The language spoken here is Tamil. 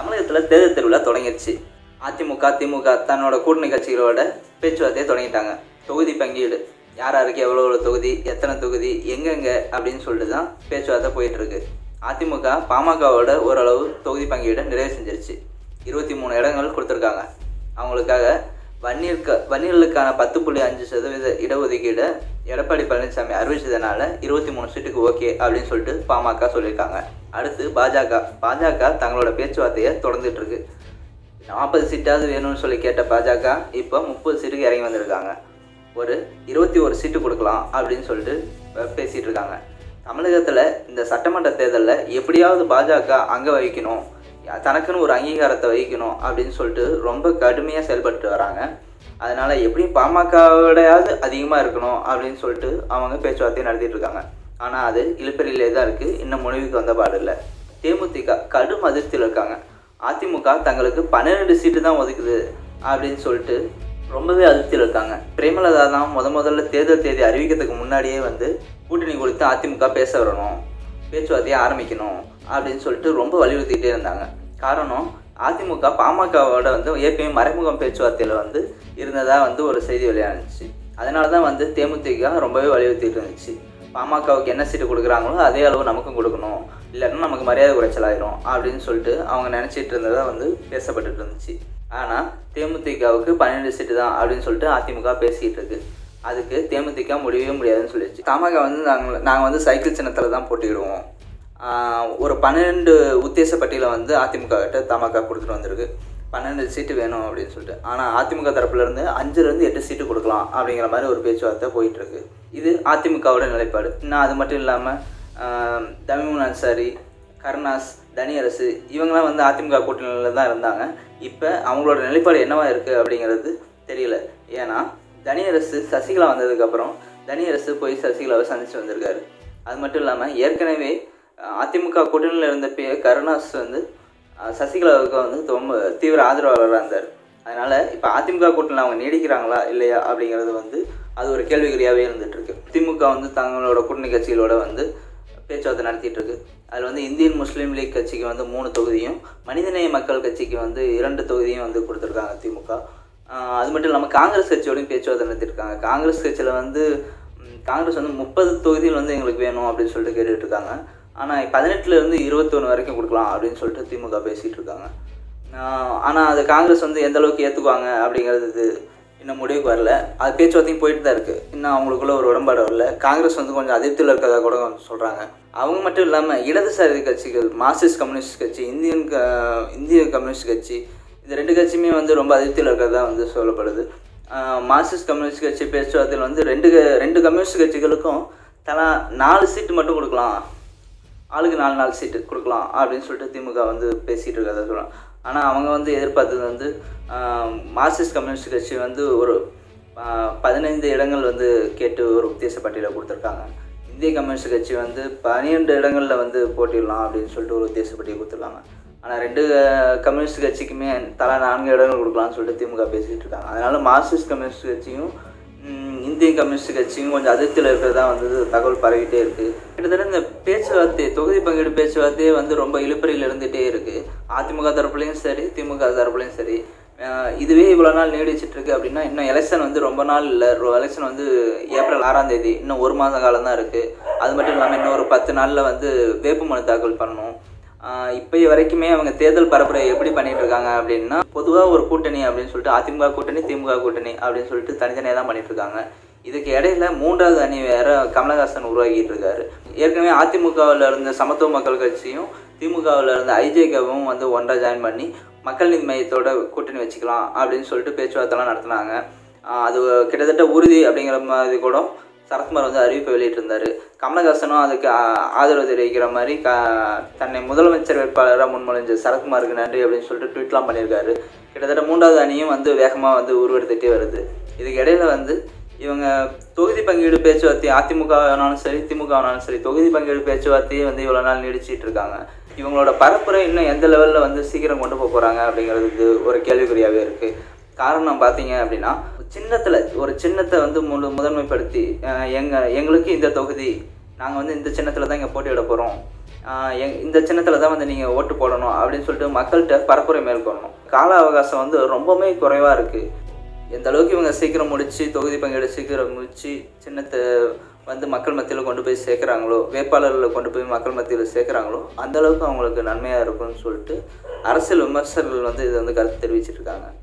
தமிழகத்தில் தேர்தல் திருவிழா தொடங்கிடுச்சு அதிமுக திமுக தன்னோட கூட்டணி கட்சிகளோட பேச்சுவார்த்தையை தொடங்கிட்டாங்க தொகுதி பங்கீடு யார் யாருக்கு எவ்வளோ எவ்வளோ தொகுதி எத்தனை தொகுதி எங்கெங்க அப்படின்னு சொல்லிட்டு தான் பேச்சுவார்த்தை போயிட்டு இருக்கு அதிமுக பாமகவோட ஓரளவு தொகுதி பங்கீடை நிறைவு செஞ்சிருச்சு இருபத்தி மூணு இடங்கள் கொடுத்துருக்காங்க அவங்களுக்காக வன்னியர்க்க வன்னியர்களுக்கான பத்து புள்ளி அஞ்சு சதவீத இடஒதுக்கீடை எடப்பாடி பழனிசாமி அறிவிச்சதுனால இருபத்தி மூணு சீட்டுக்கு ஓகே அப்படின்னு சொல்லிட்டு பாமக சொல்லியிருக்காங்க அடுத்து பாஜக பாஜக தங்களோட பேச்சுவார்த்தையை தொடர்ந்துட்டு இருக்கு நாற்பது சீட்டாவது வேணும்னு சொல்லி கேட்ட பாஜக இப்போ முப்பது சீட்டுக்கு இறங்கி வந்திருக்காங்க ஒரு இருபத்தி ஒரு சீட்டு கொடுக்கலாம் அப்படின்னு சொல்லிட்டு அஹ், பேசிட்டு இருக்காங்க தமிழகத்தில் இந்த சட்டமன்ற தேர்தலில் எப்படியாவது பாஜக அங்கே வைக்கணும் தனக்குன்னு ஒரு அங்கீகாரத்தை வைக்கணும் அப்படின்னு சொல்லிட்டு ரொம்ப கடுமையாக செயல்பட்டு வராங்க அதனால எப்படியும் பாமகவோடையாவது அதிகமாக இருக்கணும் அப்படின்னு சொல்லிட்டு அவங்க பேச்சுவார்த்தை நடத்திட்டு இருக்காங்க ஆனால் அது இழுப்பறியிலே தான் இருக்குது இன்னும் முடிவுக்கு வந்த பாடு இல்லை தேமுதிக கடும் அதிருப்தியில் இருக்காங்க அதிமுக தங்களுக்கு பன்னிரெண்டு சீட்டு தான் ஒதுக்குது அப்படின்னு சொல்லிட்டு ரொம்பவே அதிருப்தியில் இருக்காங்க பிரேமலதா தான் முத முதல்ல தேர்தல் தேதி அறிவிக்கிறதுக்கு முன்னாடியே வந்து கூட்டணி கொடுத்து அதிமுக பேச வரணும் பேச்சுவார்த்தையை ஆரம்பிக்கணும் அப்படின்னு சொல்லிட்டு ரொம்ப வலியுறுத்திட்டே இருந்தாங்க காரணம் அதிமுக பாமகவோட வந்து ஏற்கனவே மறைமுகம் பேச்சுவார்த்தையில் வந்து இருந்ததா வந்து ஒரு செய்தி வெளியானுச்சு அதனால தான் வந்து தேமுதிக ரொம்பவே வலியுறுத்திட்டு இருந்துச்சு பாமகவுக்கு என்ன சீட்டு கொடுக்குறாங்களோ அதே அளவு நமக்கும் கொடுக்கணும் இல்லைன்னா நமக்கு மரியாதை குறைச்சலாயிரும் அப்படின்னு சொல்லிட்டு அவங்க நினச்சிட்டு இருந்ததா வந்து பேசப்பட்டுட்டு இருந்துச்சு ஆனால் தேமுதிகவுக்கு பன்னெண்டு சீட்டு தான் அப்படின்னு சொல்லிட்டு அதிமுக பேசிக்கிட்டு இருக்கு அதுக்கு தேமுதிக முடியவே முடியாதுன்னு சொல்லிடுச்சு தமாக வந்து நாங்கள் நாங்கள் வந்து சைக்கிள் சின்னத்தில் தான் போட்டிக்கிடுவோம் ஆஹ் ஒரு பன்னெண்டு உத்தேச பட்டியலை வந்து அதிமுக கிட்ட தமாக கொடுத்துட்டு வந்திருக்கு பன்னெண்டு சீட்டு வேணும் அப்படின்னு சொல்லிட்டு ஆனால் அதிமுக தரப்புலேருந்து அஞ்சுலேருந்து எட்டு சீட்டு கொடுக்கலாம் அப்படிங்கிற மாதிரி ஒரு பேச்சுவார்த்தை போயிட்டுருக்கு இது அதிமுகவோட நிலைப்பாடு இன்னும் அது மட்டும் இல்லாமல் தமிழ் அன்சாரி கருணாஸ் தனியரசு இவங்கெல்லாம் வந்து அதிமுக கூட்டணியில் தான் இருந்தாங்க இப்போ அவங்களோட நிலைப்பாடு என்னவா இருக்குது அப்படிங்கிறது தெரியல ஏன்னா தனியரசு சசிகலா வந்ததுக்கப்புறம் தனியரசு போய் சசிகலாவை சந்திச்சு வந்திருக்காரு அது மட்டும் இல்லாமல் ஏற்கனவே அஹ், அதிமுக கூட்டணியில் இருந்த பே கருணாஸ் வந்து அஹ், சசிகலாவுக்கு வந்து ரொம்ப தீவிர ஆதரவாளராக இருந்தார் அதனால் இப்போ அதிமுக கூட்டணியில் அவங்க நீடிக்கிறாங்களா இல்லையா அப்படிங்கிறது வந்து அது ஒரு கேள்விக்குறியாகவே இருந்துட்டு இருக்கு திமுக வந்து தங்களோட கூட்டணி கட்சிகளோட வந்து பேச்சுவார்த்தை நடத்திட்டு இருக்கு அதில் வந்து இந்தியன் முஸ்லீம் லீக் கட்சிக்கு வந்து மூணு தொகுதியும் மனிதநேய மக்கள் கட்சிக்கு வந்து இரண்டு தொகுதியும் வந்து கொடுத்துருக்காங்க திமுக ஆஹ் அது மட்டும் இல்லாமல் காங்கிரஸ் கட்சியோடையும் பேச்சுவார்த்தை நடத்திருக்காங்க காங்கிரஸ் கட்சியில் வந்து ம், காங்கிரஸ் வந்து முப்பது தொகுதியில் வந்து எங்களுக்கு வேணும் அப்படின்னு சொல்லிட்டு கேட்டுட்டு இருக்காங்க ஆனால் பதினெட்டுலேருந்து இருபத்தொன்று வரைக்கும் கொடுக்கலாம் அப்படின்னு சொல்லிட்டு திமுக பேசிகிட்டு இருக்காங்க ஆனால் அது காங்கிரஸ் வந்து எந்த அளவுக்கு ஏற்றுக்குவாங்க அப்படிங்கிறது இது இன்னும் முடிவுக்கு வரல அது பேச்சுவார்த்தையும் போயிட்டு தான் இருக்குது இன்னும் அவங்களுக்குள்ள ஒரு உடன்பாடு வரல காங்கிரஸ் வந்து கொஞ்சம் அதிருப்தியில் இருக்கிறதா கூட கொஞ்சம் சொல்கிறாங்க அவங்க மட்டும் இல்லாமல் இடதுசாரி கட்சிகள் மார்க்சிஸ்ட் கம்யூனிஸ்ட் கட்சி இந்தியன் க இந்திய கம்யூனிஸ்ட் கட்சி இந்த ரெண்டு கட்சியுமே வந்து ரொம்ப அதிருப்தியில் இருக்கிறதா வந்து சொல்லப்படுது ஆஹ் மார்க்சிஸ்ட் கம்யூனிஸ்ட் கட்சி பேச்சுவார்த்தையில் வந்து ரெண்டு க- ரெண்டு கம்யூனிஸ்ட் கட்சிகளுக்கும் தலா நாலு சீட்டு மட்டும் கொடுக்கலாம் ஆளுக்கு நாலு நாலு சீட்டு கொடுக்கலாம் அப்படின்னு சொல்லிட்டு திமுக வந்து பேசிகிட்டு இருக்கிறத சொல்லலாம் ஆனால் அவங்க வந்து எதிர்பார்த்தது வந்து ஆஹ், மார்க்சிஸ்ட் கம்யூனிஸ்ட் கட்சி வந்து ஒரு ஆஹ், பதினைந்து இடங்கள் வந்து கேட்டு ஒரு உத்தேச பட்டியலை கொடுத்துருக்காங்க இந்திய கம்யூனிஸ்ட் கட்சி வந்து பன்னிரெண்டு இடங்களில் வந்து போட்டிடலாம் அப்படின்னு சொல்லிட்டு ஒரு உத்தேச பட்டியல் கொடுத்துருக்காங்க ஆனால் ரெண்டு ஆஹ், கம்யூனிஸ்ட் கட்சிக்குமே தலா நான்கு இடங்கள் கொடுக்கலாம்னு சொல்லிட்டு திமுக பேசிகிட்டு இருக்காங்க அதனால மார்க்சிஸ்ட் கம்யூனிஸ்ட் கட்சியும் ம், இந்திய கம்யூனிஸ்ட் கட்சியும் கொஞ்சம் அதிருப்தியில் இருக்கிறதா வந்து தகவல் பரவிட்டே இருக்கு கிட்டத்தட்ட இந்த பேச்சுவார்த்தை தொகுதி பங்கீடு பேச்சுவார்த்தையே வந்து ரொம்ப இழுப்பறியில் இருந்துகிட்டே இருக்கு அதிமுக தரப்புலையும் சரி திமுக தரப்புலையும் சரி அஹ் இதுவே இவ்வளோ நாள் நீடிச்சிட்டு இருக்கு அப்படின்னா இன்னும் எலெக்ஷன் வந்து ரொம்ப நாள் இல்லை எலெக்ஷன் வந்து ஏப்ரல் ஆறாம் தேதி இன்னும் ஒரு மாத காலம் தான் இருக்குது அது மட்டும் இல்லாமல் இன்னும் ஒரு பத்து நாளில் வந்து வேட்புமனு தாக்கல் பண்ணணும் ஆஹ் இப்போ வரைக்குமே அவங்க தேர்தல் பரப்புரை எப்படி பண்ணிட்டு இருக்காங்க அப்படின்னா பொதுவாக ஒரு கூட்டணி அப்படின்னு சொல்லிட்டு அதிமுக கூட்டணி திமுக கூட்டணி அப்படின்னு சொல்லிட்டு தனித்தனியாக தான் பண்ணிட்டு இருக்காங்க இதுக்கு இடையில மூன்றாவது அணி வேற கமலஹாசன் உருவாக்கிட்டு இருக்காரு ஏற்கனவே அதிமுகவில் இருந்த சமத்துவ மக்கள் கட்சியும் திமுகவில் இருந்த ஐஜேகவும் வந்து ஒன்றா ஜாயின் பண்ணி மக்கள் நீதி மையத்தோட கூட்டணி வச்சுக்கலாம் அப்படின்னு சொல்லிட்டு பேச்சுவார்த்தைலாம் நடத்தினாங்க ஆஹ் அது கிட்டத்தட்ட உறுதி அப்படிங்கிற மாதிரி கூட சரத்குமார் வந்து அறிவிப்பை வெளியிட்டிருந்தாரு கமலஹாசனும் அதுக்கு ஆ- ஆதரவு தெரிவிக்கிற மாதிரி க தன்னை முதலமைச்சர் வேட்பாளராக முன்மொழிஞ்ச சரத்குமாருக்கு நன்றி அப்படின்னு சொல்லிட்டு ட்வீட்லாம் பண்ணியிருக்காரு கிட்டத்தட்ட மூன்றாவது அணியும் வந்து வேகமாக வந்து உருவெடுத்துட்டே வருது இதுக்கு இடையில வந்து இவங்க தொகுதி பங்கீடு பேச்சுவார்த்தை அதிமுக ஆனாலும் சரி திமுக ஆனாலும் சரி தொகுதி பங்கீடு பேச்சுவார்த்தையே வந்து இவ்வளோ நாள் நீடிச்சிட்டு இருக்காங்க இவங்களோட பரப்புரை இன்னும் எந்த லெவலில் வந்து சீக்கிரம் கொண்டு போக போகிறாங்க அப்படிங்கிறதுக்கு ஒரு கேள்விக்குறியாகவே இருக்குது காரணம் பார்த்தீங்க அப்படின்னா சின்னத்தில் ஒரு சின்னத்தை வந்து முழு முதன்மைப்படுத்தி அஹ், எங்க எங்களுக்கு இந்த தொகுதி நாங்கள் வந்து இந்த சின்னத்தில் தான் இங்கே போட்டியிட போகிறோம் ஆஹ் எங் இந்த சின்னத்தில் தான் வந்து நீங்கள் ஓட்டு போடணும் அப்படின்னு சொல்லிட்டு மக்கள்கிட்ட பரப்புரை மேற்கொள்ளணும் கால அவகாசம் வந்து ரொம்பவுமே குறைவாக இருக்குது எந்த அளவுக்கு இவங்க சீக்கிரம் முடித்து தொகுதி பங்கீடு சீக்கிரம் முடித்து சின்னத்தை வந்து மக்கள் மத்தியில் கொண்டு போய் சேர்க்குறாங்களோ வேட்பாளர்களை கொண்டு போய் மக்கள் மத்தியில் சேர்க்குறாங்களோ அந்த அளவுக்கு அவங்களுக்கு நன்மையாக இருக்கும்னு சொல்லிட்டு அரசியல் விமர்சகர்கள் வந்து இதை வந்து கருத்து தெரிவிச்சிட்டு இருக்காங்க